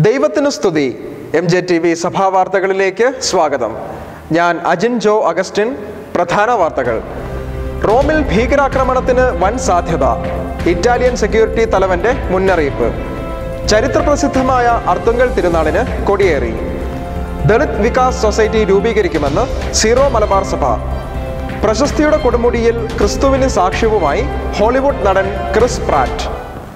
ദൈവത്തിനു സ്തുതി M J T V സഭാവാർത്തകളിലേക്ക് സ്വാഗതം ഞാൻ അജിൻ ജോ അഗസ്റ്റിൻ പ്രധാന വാർത്തകൾ റോമിൽ ഭീകരാക്രമണത്തിന് വൻ സാധ്യത ഇറ്റാലിയൻ സെക്യൂരിറ്റി തലവന്റെ മുന്നറിയിപ്പ് ചരിത്രപ്രസിദ്ധമായ അർത്തുങ്കൽ തിരുനാളിന് കൊടിയേറി ദളിത് വികാസ് സൊസൈറ്റി രൂപീകരിക്കുമെന്ന് സീറോ മലബാർ സഭ പ്രശസ്തിയുടെ കൊടുമുടിയിൽ ക്രിസ്തുവിന് സാക്ഷ്യവുമായി ഹോളിവുഡ് നടൻ ക്രിസ് പ്രാറ്റ്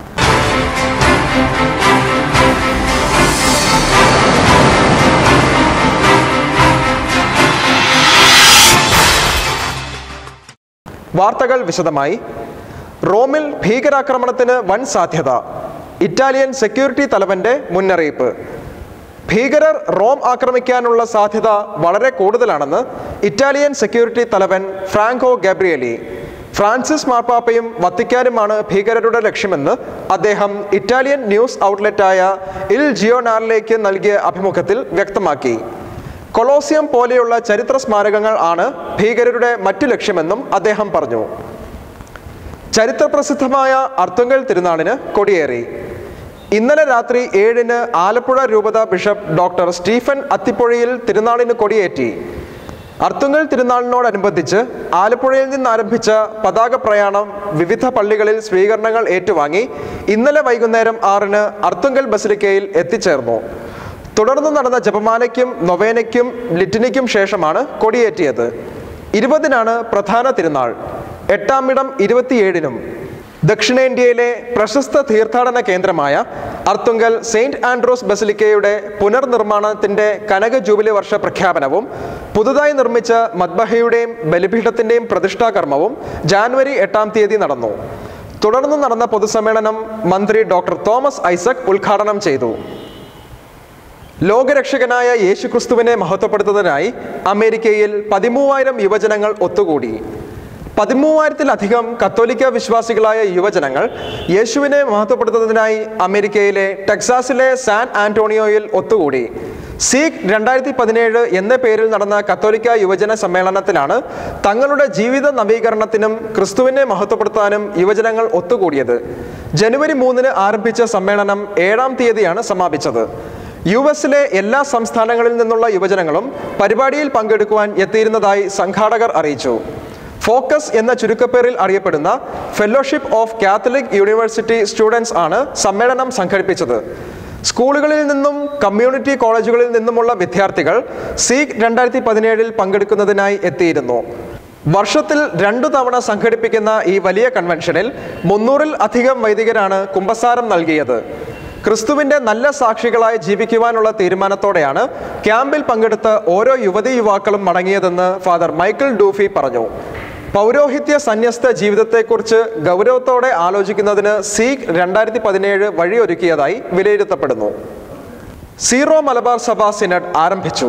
വാർത്തകൾ വിശദമായി റോമിൽ ഭീകരാക്രമണത്തിന് വൻ സാധ്യത ഇറ്റാലിയൻ സെക്യൂരിറ്റി തലവന്റെ മുന്നറിയിപ്പ് ഭീകരർ റോം ആക്രമിക്കാനുള്ള സാധ്യത വളരെ കൂടുതലാണെന്ന് ഇറ്റാലിയൻ സെക്യൂരിറ്റി തലവൻ ഫ്രാങ്കോ ഗബ്രിയലി ഫ്രാൻസിസ് മാർപ്പാപ്പയും വത്തിക്കാനുമാണ് ഭീകരരുടെ ലക്ഷ്യമെന്ന് അദ്ദേഹം ഇറ്റാലിയൻ ന്യൂസ് ഔട്ട്ലെറ്റായ ഇൽ ജിയോനാറിലേക്ക് നൽകിയ അഭിമുഖത്തിൽ വ്യക്തമാക്കി കൊളോസിയം പോലെയുള്ള ചരിത്ര സ്മാരകങ്ങൾ ആണ് ഭീകരരുടെ മറ്റു ലക്ഷ്യമെന്നും അദ്ദേഹം പറഞ്ഞു ചരിത്രപ്രസിദ്ധമായ അർത്തുങ്കൽ തിരുനാളിന് കൊടിയേറി ഇന്നലെ രാത്രി ഏഴിന് ആലപ്പുഴ രൂപത ബിഷപ്പ് ഡോക്ടർ സ്റ്റീഫൻ അത്തിപ്പുഴയിൽ തിരുനാളിന് കൊടിയേറ്റി അർത്തുങ്കൽ തിരുനാളിനോടനുബന്ധിച്ച് ആലപ്പുഴയിൽ നിന്ന് ആരംഭിച്ച പതാക പ്രയാണം വിവിധ പള്ളികളിൽ സ്വീകരണങ്ങൾ ഏറ്റുവാങ്ങി ഇന്നലെ വൈകുന്നേരം ആറിന് അർത്തുങ്കൽ ബസിലിക്കയിൽ എത്തിച്ചേർന്നു തുടർന്ന് നടന്ന ജപമാലയ്ക്കും നൊവേനയ്ക്കും ലിറ്റിനിക്കും ശേഷമാണ് കൊടിയേറ്റിയത് ഇരുപതിനാണ് പ്രധാന തിരുനാൾ എട്ടാമിടം ഇരുപത്തിയേഴിനും ദക്ഷിണേന്ത്യയിലെ പ്രശസ്ത തീർത്ഥാടന കേന്ദ്രമായ അർത്തുങ്കൽ സെയിന്റ് ആൻഡ്രോസ് ബസിലിക്കയുടെ പുനർനിർമ്മാണത്തിന്റെ കനക ജൂബിലി വർഷ പ്രഖ്യാപനവും പുതുതായി നിർമ്മിച്ച മദ്ബഹയുടെയും ബലിപീഠത്തിന്റെയും പ്രതിഷ്ഠാകർമ്മവും ജാനുവരി എട്ടാം തീയതി നടന്നു തുടർന്ന് നടന്ന പൊതുസമ്മേളനം മന്ത്രി ഡോക്ടർ തോമസ് ഐസക് ഉദ്ഘാടനം ചെയ്തു ലോകരക്ഷകനായ യേശുക്രിസ്തുവിനെ മഹത്വപ്പെടുത്തുന്നതിനായി അമേരിക്കയിൽ പതിമൂവായിരം യുവജനങ്ങൾ ഒത്തുകൂടി പതിമൂവായിരത്തിലധികം കത്തോലിക്ക വിശ്വാസികളായ യുവജനങ്ങൾ യേശുവിനെ മഹത്വപ്പെടുത്തുന്നതിനായി അമേരിക്കയിലെ ടെക്സാസിലെ സാൻ ആന്റോണിയോയിൽ ഒത്തുകൂടി സീഖ് രണ്ടായിരത്തി പതിനേഴ് എന്ന പേരിൽ നടന്ന കത്തോലിക്ക യുവജന സമ്മേളനത്തിലാണ് തങ്ങളുടെ ജീവിത നവീകരണത്തിനും ക്രിസ്തുവിനെ മഹത്വപ്പെടുത്താനും യുവജനങ്ങൾ ഒത്തുകൂടിയത് ജനുവരി മൂന്നിന് ആരംഭിച്ച സമ്മേളനം ഏഴാം തീയതിയാണ് സമാപിച്ചത് യു എസിലെ എല്ലാ സംസ്ഥാനങ്ങളിൽ നിന്നുള്ള യുവജനങ്ങളും പരിപാടിയിൽ പങ്കെടുക്കുവാൻ എത്തിയിരുന്നതായി സംഘാടകർ അറിയിച്ചു ഫോക്കസ് എന്ന ചുരുക്കപ്പേരിൽ അറിയപ്പെടുന്ന fellowship of Catholic University students ആണ് സമ്മേളനം സംഘടിപ്പിച്ചത് സ്കൂളുകളിൽ നിന്നും കമ്മ്യൂണിറ്റി കോളേജുകളിൽ നിന്നുമുള്ള വിദ്യാർത്ഥികൾ സീഖ് രണ്ടായിരത്തി പതിനേഴിൽ പങ്കെടുക്കുന്നതിനായി എത്തിയിരുന്നു വർഷത്തിൽ രണ്ടു തവണ സംഘടിപ്പിക്കുന്ന ഈ വലിയ കൺവെൻഷനിൽ മുന്നൂറിൽ അധികം വൈദികരാണ് കുമ്പസാരം നൽകിയത് ക്രിസ്തുവിന്റെ നല്ല സാക്ഷികളായി ജീവിക്കുവാനുള്ള തീരുമാനത്തോടെയാണ് ക്യാമ്പിൽ പങ്കെടുത്ത ഓരോ യുവതി യുവാക്കളും മടങ്ങിയതെന്ന് ഫാദർ മൈക്കിൾ ഡൂഫി പറഞ്ഞു പൗരോഹിത്യ സന്യസ്ത ജീവിതത്തെക്കുറിച്ച് ഗൗരവത്തോടെ ആലോചിക്കുന്നതിന് സീഖ് രണ്ടായിരത്തി പതിനേഴ് വഴിയൊരുക്കിയതായി വിലയിരുത്തപ്പെടുന്നു സീറോ മലബാർ സഭ സിനഡ് ആരംഭിച്ചു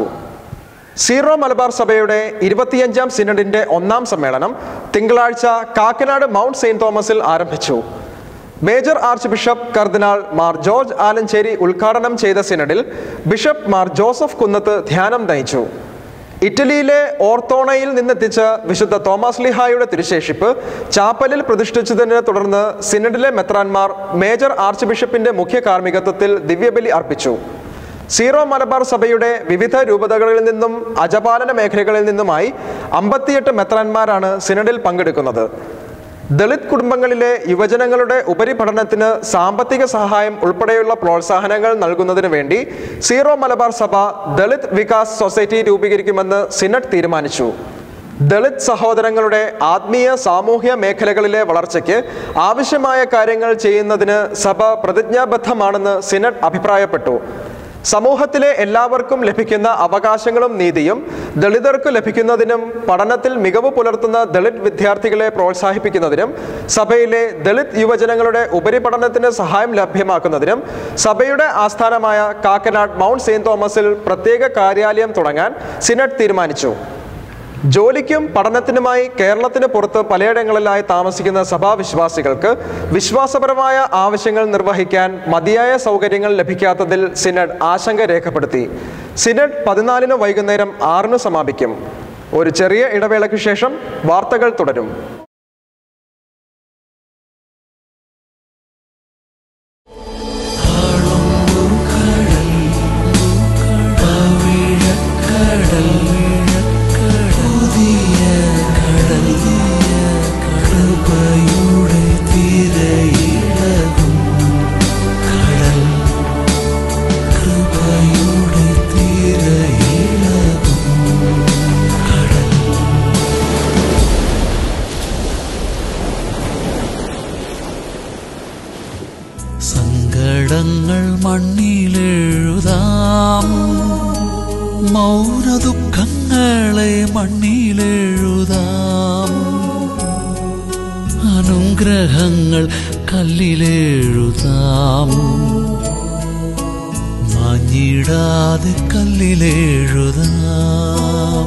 സീറോ മലബാർ സഭയുടെ ഇരുപത്തിയഞ്ചാം സിനഡിന്റെ ഒന്നാം സമ്മേളനം തിങ്കളാഴ്ച കാക്കനാട് മൗണ്ട് സെയിന്റ് തോമസിൽ ആരംഭിച്ചു major archbishop cardinal Mar George Alencherry ഉദ്ഘാടനം ചെയ്ത സിനഡിൽ ബിഷപ്പ് മാർ ജോസഫ് കുന്നത്ത് ധ്യാനം നയിച്ചു ഇറ്റലിയിലെ ഓർത്തോണയിൽ നിന്നെത്തിച്ച വിശുദ്ധ തോമസ് ലിഹായുടെ തിരുശേഷിപ്പ് ചാപ്പലിൽ പ്രതിഷ്ഠിച്ചതിനെ തുടർന്ന് സിനഡിലെ മെത്രാൻമാർ മേജർ ആർച്ച് ബിഷപ്പിന്റെ മുഖ്യ കാർമ്മികത്വത്തിൽ ദിവ്യബലി അർപ്പിച്ചു സീറോ മലബാർ സഭയുടെ വിവിധ രൂപതകളിൽ നിന്നും അജപാലന മേഖലകളിൽ നിന്നുമായി അമ്പത്തിയെട്ട് മെത്രാന്മാരാണ് സിനഡിൽ പങ്കെടുക്കുന്നത് ദളിത് കുടുംബങ്ങളിലെ യുവജനങ്ങളുടെ ഉപരിപഠനത്തിന് സാമ്പത്തിക സഹായം ഉൾപ്പെടെയുള്ള പ്രോത്സാഹനങ്ങൾ നൽകുന്നതിന് വേണ്ടി സീറോ മലബാർ സഭ ദളിത് വികാസ് സൊസൈറ്റി രൂപീകരിക്കുമെന്ന് സിനഡ് തീരുമാനിച്ചു ദളിത് സഹോദരങ്ങളുടെ ആത്മീയ സാമൂഹ്യ മേഖലകളിലെ വളർച്ചയ്ക്ക് ആവശ്യമായ കാര്യങ്ങൾ ചെയ്യുന്നതിന് സഭ പ്രതിജ്ഞാബദ്ധമാണെന്ന് സിനഡ് അഭിപ്രായപ്പെട്ടു സമൂഹത്തിലെ എല്ലാവർക്കും ലഭിക്കുന്ന അവകാശങ്ങളും നീതിയും ദളിതർക്ക് ലഭിക്കുന്നതിനും പഠനത്തിൽ മികവ് പുലർത്തുന്ന ദളിത് വിദ്യാർത്ഥികളെ പ്രോത്സാഹിപ്പിക്കുന്നതിനും സഭയിലെ ദളിത് യുവജനങ്ങളുടെ ഉപരിപഠനത്തിന് സഹായം ലഭ്യമാക്കുന്നതിനും സഭയുടെ ആസ്ഥാനമായ കാക്കനാട് മൗണ്ട് സെയിന്റ് തോമസിൽ പ്രത്യേക കാര്യാലയം തുടങ്ങാൻ സിനഡ് തീരുമാനിച്ചു ജോലിക്കും പഠനത്തിനുമായി കേരളത്തിന് പുറത്ത് പലയിടങ്ങളിലായി താമസിക്കുന്ന സഭാവിശ്വാസികൾക്ക് വിശ്വാസപരമായ ആവശ്യങ്ങൾ നിർവഹിക്കാൻ മതിയായ സൗകര്യങ്ങൾ ലഭിക്കാത്തതിൽ സിനഡ് ആശങ്ക രേഖപ്പെടുത്തി സിനഡ് പതിനാലിന് വൈകുന്നേരം ആറിന് സമാപിക്കും ഒരു ചെറിയ ഇടവേളയ്ക്ക് ശേഷം വാർത്തകൾ തുടരും ആഴം സങ്കടങ്ങൾ മണ്ണിലെഴുതാം മൗന ദുഃഖങ്ങളെ മണ്ണിലെഴുതാം അനുഗ്രഹങ്ങൾ കല്ലിലെഴുതാം മാഞ്ഞിടാതെ കല്ലിലെഴുതാം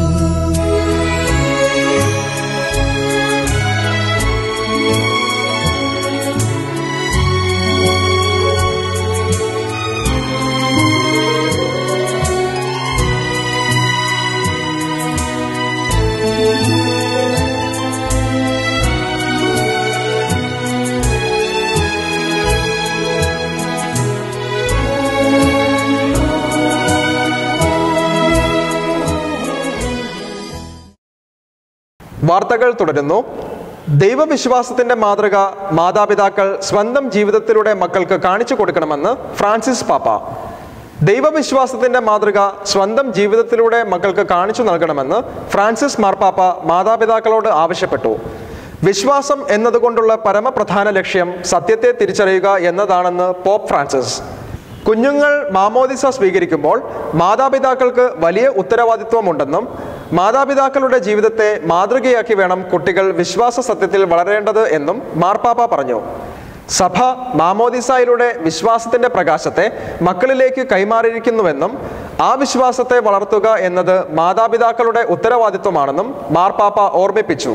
വാർത്തകൾ തുടരുന്നു ദൈവവിശ്വാസത്തിന്റെ മാതൃക മാതാപിതാക്കൾ സ്വന്തം ജീവിതത്തിലൂടെ മക്കൾക്ക് കാണിച്ചു കൊടുക്കണമെന്ന് ഫ്രാൻസിസ് പാപ്പ ദൈവവിശ്വാസത്തിന്റെ മാതൃക സ്വന്തം ജീവിതത്തിലൂടെ മക്കൾക്ക് കാണിച്ചു നൽകണമെന്ന് ഫ്രാൻസിസ് മാർപ്പാപ്പ മാതാപിതാക്കളോട് ആവശ്യപ്പെട്ടു വിശ്വാസം എന്നതുകൊണ്ടുള്ള പരമപ്രധാന ലക്ഷ്യം സത്യത്തെ തിരിച്ചറിയുക എന്നതാണെന്ന് പോപ്പ് ഫ്രാൻസിസ് കുഞ്ഞുങ്ങൾ മാമോദിസ സ്വീകരിക്കുമ്പോൾ മാതാപിതാക്കൾക്ക് വലിയ ഉത്തരവാദിത്വമുണ്ടെന്നും മാതാപിതാക്കളുടെ ജീവിതത്തെ മാതൃകയാക്കി വേണം കുട്ടികൾ വിശ്വാസ സത്യത്തിൽ വളരേണ്ടത് എന്നും മാർപ്പാപ്പ പറഞ്ഞു സഭ മാമോദിസായിലൂടെ വിശ്വാസത്തിന്റെ പ്രകാശത്തെ മക്കളിലേക്ക് കൈമാറിയിരിക്കുന്നുവെന്നും ആ വിശ്വാസത്തെ വളർത്തുക എന്നത് മാതാപിതാക്കളുടെ ഉത്തരവാദിത്വമാണെന്നും മാർപ്പാപ്പ ഓർമ്മിപ്പിച്ചു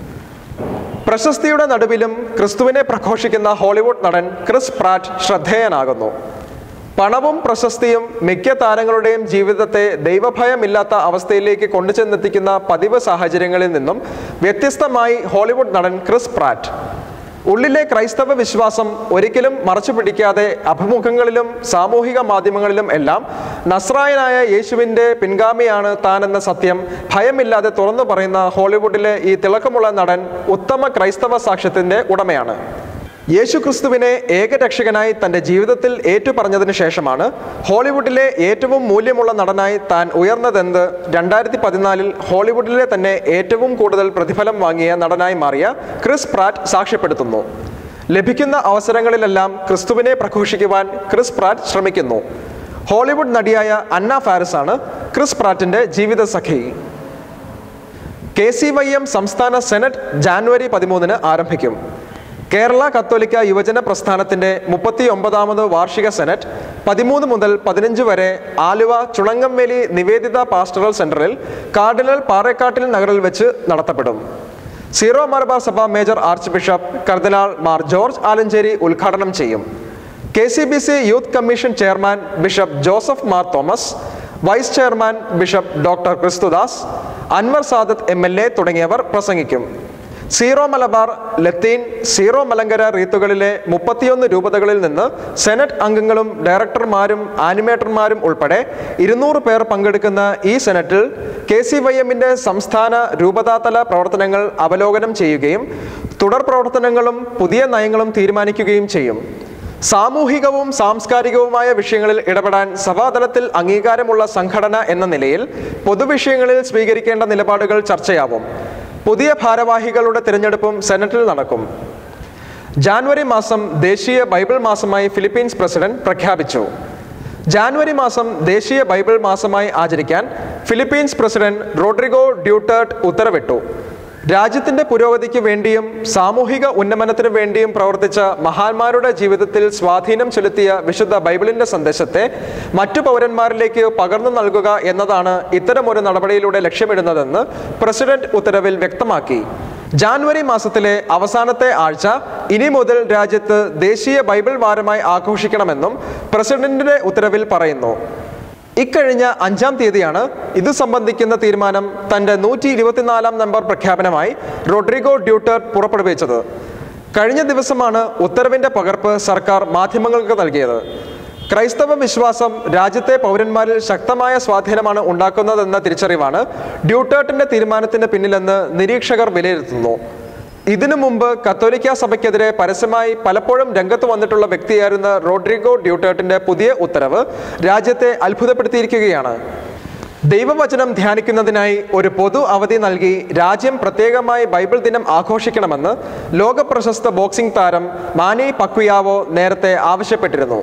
പ്രശസ്തിയുടെ നടുവിലും ക്രിസ്തുവിനെ പ്രഘോഷിക്കുന്ന ഹോളിവുഡ് നടൻ ക്രിസ് പ്രാറ്റ് ശ്രദ്ധേയനാകുന്നു പണവും പ്രശസ്തിയും മിക്ക താരങ്ങളുടെയും ജീവിതത്തെ ദൈവഭയമില്ലാത്ത അവസ്ഥയിലേക്ക് കൊണ്ടുചെന്നെത്തിക്കുന്ന പതിവ് സാഹചര്യങ്ങളിൽ നിന്നും വ്യത്യസ്തമായി ഹോളിവുഡ് നടൻ ക്രിസ് പ്രാറ്റ് ഉള്ളിലെ ക്രൈസ്തവ വിശ്വാസം ഒരിക്കലും മറച്ചു പിടിക്കാതെ അഭിമുഖങ്ങളിലും സാമൂഹിക മാധ്യമങ്ങളിലും എല്ലാം നസ്രായനായ യേശുവിൻ്റെ പിൻഗാമിയാണ് താനെന്ന സത്യം ഭയമില്ലാതെ തുറന്നു പറയുന്ന ഹോളിവുഡിലെ ഈ തിളക്കമുള്ള നടൻ ഉത്തമ ക്രൈസ്തവ സാക്ഷ്യത്തിൻ്റെ ഉടമയാണ് യേശു ക്രിസ്തുവിനെ ഏകരക്ഷകനായി തൻ്റെ ജീവിതത്തിൽ ഏറ്റുപറഞ്ഞതിനു ശേഷമാണ് ഹോളിവുഡിലെ ഏറ്റവും മൂല്യമുള്ള നടനായി താൻ ഉയർന്നതെന്ന് രണ്ടായിരത്തി പതിനാലിൽ ഹോളിവുഡിലെ തന്നെ ഏറ്റവും കൂടുതൽ പ്രതിഫലം വാങ്ങിയ നടനായി മാറിയ ക്രിസ് പ്രാറ്റ് സാക്ഷ്യപ്പെടുത്തുന്നു ലഭിക്കുന്ന അവസരങ്ങളിലെല്ലാം ക്രിസ്തുവിനെ പ്രഘോഷിക്കുവാൻ ക്രിസ് പ്രാറ്റ് ശ്രമിക്കുന്നു ഹോളിവുഡ് നടിയായ അന്ന ഫാരിസ് ആണ് ക്രിസ് പ്രാറ്റിന്റെ ജീവിത സഖി കെ സി വൈ എം സംസ്ഥാന സെനറ്റ് ജാനുവരി പതിമൂന്നിന് ആരംഭിക്കും കേരള കത്തോലിക്ക യുവജന പ്രസ്ഥാനത്തിന്റെ മുപ്പത്തി ഒമ്പതാമത് വാർഷിക സെനറ്റ് പതിമൂന്ന് മുതൽ പതിനഞ്ച് വരെ Aluva Chulangamveli Nivedita pastoral centre cardinal Parekkattil നഗറിൽ വെച്ച് നടത്തപ്പെടും സീറോ മലബാർ സഭ major archbishop cardinal Mar George Alencherry ഉദ്ഘാടനം ചെയ്യും K C B C youth commission chairman bishop Joseph Mar Thomas vice chairman bishop doctor Kristudas Anwar Sadath M L A തുടങ്ങിയവർ പ്രസംഗിക്കും സീറോ മലബാർ ലത്തീൻ സീറോ മലങ്കര റീത്തുകളിലെ മുപ്പത്തിയൊന്ന് രൂപതകളിൽ നിന്ന് സെനറ്റ് അംഗങ്ങളും ഡയറക്ടർമാരും ആനിമേറ്റർമാരും ഉൾപ്പെടെ ഇരുന്നൂറ് പേർ പങ്കെടുക്കുന്ന ഈ സെനറ്റിൽ കെ സി വൈ എമ്മിൻ്റെ സംസ്ഥാന രൂപതാതല പ്രവർത്തനങ്ങൾ അവലോകനം ചെയ്യുകയും തുടർ പ്രവർത്തനങ്ങളും പുതിയ നയങ്ങളും തീരുമാനിക്കുകയും ചെയ്യും സാമൂഹികവും സാംസ്കാരികവുമായ വിഷയങ്ങളിൽ ഇടപെടാൻ സഭാതലത്തിൽ അംഗീകാരമുള്ള സംഘടന എന്ന നിലയിൽ പൊതുവിഷയങ്ങളിൽ സ്വീകരിക്കേണ്ട നിലപാടുകൾ ചർച്ചയാവും പുതിയ ഭാരവാഹികളുടെ തിരഞ്ഞെടുപ്പും സെനറ്റിൽ നടക്കും ജാനുവരി മാസം ദേശീയ ബൈബിൾ മാസമായി ഫിലിപ്പീൻസ് പ്രസിഡന്റ് പ്രഖ്യാപിച്ചു ജാനുവരി മാസം ദേശീയ ബൈബിൾ മാസമായി ആചരിക്കാൻ ഫിലിപ്പീൻസ് പ്രസിഡന്റ് റോഡ്രിഗോ ഡ്യൂട്ടേർട്ട് ഉത്തരവിട്ടു രാജ്യത്തിന്റെ പുരോഗതിക്ക് വേണ്ടിയും സാമൂഹിക ഉന്നമനത്തിനു വേണ്ടിയും പ്രവർത്തിച്ച മഹാന്മാരുടെ ജീവിതത്തിൽ സ്വാധീനം ചെലുത്തിയ വിശുദ്ധ ബൈബിളിന്റെ സന്ദേശത്തെ മറ്റു പൗരന്മാരിലേക്ക് പകർന്നു നൽകുക എന്നതാണ് ഇത്തരമൊരു നടപടിയിലൂടെ ലക്ഷ്യമിടുന്നതെന്ന് പ്രസിഡന്റ് ഉത്തരവിൽ വ്യക്തമാക്കി ജാനുവരി മാസത്തിലെ അവസാനത്തെ ആഴ്ച ഇനി മുതൽ രാജ്യത്ത് ദേശീയ ബൈബിൾ വാരമായി ആഘോഷിക്കണമെന്നും പ്രസിഡന്റിന്റെ ഉത്തരവിൽ പറയുന്നു ഇക്കഴിഞ്ഞ അഞ്ചാം തീയതിയാണ് ഇത് സംബന്ധിക്കുന്ന തീരുമാനം തന്റെ നൂറ്റി ഇരുപത്തിനാലാം നമ്പർ പ്രഖ്യാപനമായി റോഡ്രിഗോ ഡ്യൂട്ടർ പുറപ്പെടുവിച്ചത് കഴിഞ്ഞ ദിവസമാണ് ഉത്തരവിന്റെ പകർപ്പ് സർക്കാർ മാധ്യമങ്ങൾക്ക് നൽകിയത് ക്രൈസ്തവ വിശ്വാസം രാജ്യത്തെ പൗരന്മാരിൽ ശക്തമായ സ്വാധീനമാണ് ഉണ്ടാക്കുന്നതെന്ന തിരിച്ചറിവാണ് ഡ്യൂട്ടേർട്ടിന്റെ തീരുമാനത്തിന് പിന്നിലെന്ന് നിരീക്ഷകർ വിലയിരുത്തുന്നു ഇതിനു മുമ്പ് കത്തോലിക്ക സഭയ്ക്കെതിരെ പരസ്യമായി പലപ്പോഴും രംഗത്ത് വന്നിട്ടുള്ള വ്യക്തിയായിരുന്ന റോഡ്രിഗോ ഡ്യൂട്ടേർട്ടിന്റെ പുതിയ ഉത്തരവ് രാജ്യത്തെ അത്ഭുതപ്പെടുത്തിയിരിക്കുകയാണ് ദൈവവചനം ധ്യാനിക്കുന്നതിനായി ഒരു പൊതു അവധി നൽകി രാജ്യം പ്രത്യേകമായി ബൈബിൾ ദിനം ആഘോഷിക്കണമെന്ന് ലോക പ്രശസ്ത ബോക്സിംഗ് താരം മാനി പക്വിയാവോ നേരത്തെ ആവശ്യപ്പെട്ടിരുന്നു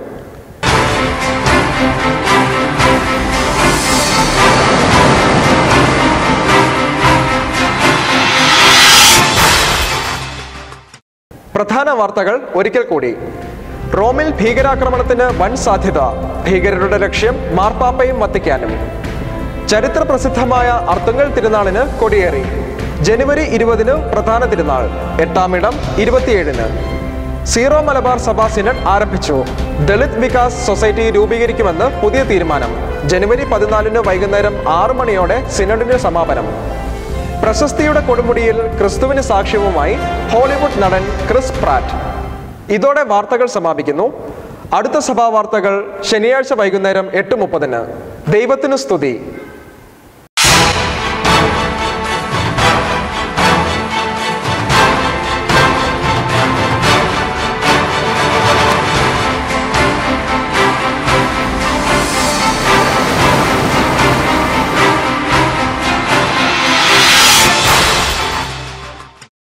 പ്രധാന വാർത്തകൾ ഒരിക്കൽ കൂടി റോമിൽ ഭീകരാക്രമണത്തിന് വൻ സാധ്യത ഭീകരരുടെ ലക്ഷ്യം മാർപ്പാപ്പയും വത്തിക്കാനും ചരിത്ര പ്രസിദ്ധമായ അർത്തുങ്കൽ തിരുനാളിന് കൊടിയേറി ജനുവരി ഇരുപതിന് പ്രധാന തിരുനാൾ എട്ടാമിടം ഇരുപത്തിയേഴിന് സീറോ മലബാർ സഭ സിനഡ് ആരംഭിച്ചു ദളിത് വികാസ് സൊസൈറ്റി രൂപീകരിക്കുമെന്ന് പുതിയ തീരുമാനം ജനുവരി പതിനാലിന് വൈകുന്നേരം ആറു മണിയോടെ സിനഡിന് സമാപനം പ്രശസ്തിയുടെ കൊടുമുടിയിൽ ക്രിസ്തുവിന് സാക്ഷ്യവുമായി ഹോളിവുഡ് നടൻ ക്രിസ് പ്രാറ്റ് ഇതോടെ വാർത്തകൾ സമാപിക്കുന്നു അടുത്ത സഭാ വാർത്തകൾ ശനിയാഴ്ച വൈകുന്നേരം എട്ട് മുപ്പതിന് ദൈവത്തിനു സ്തുതി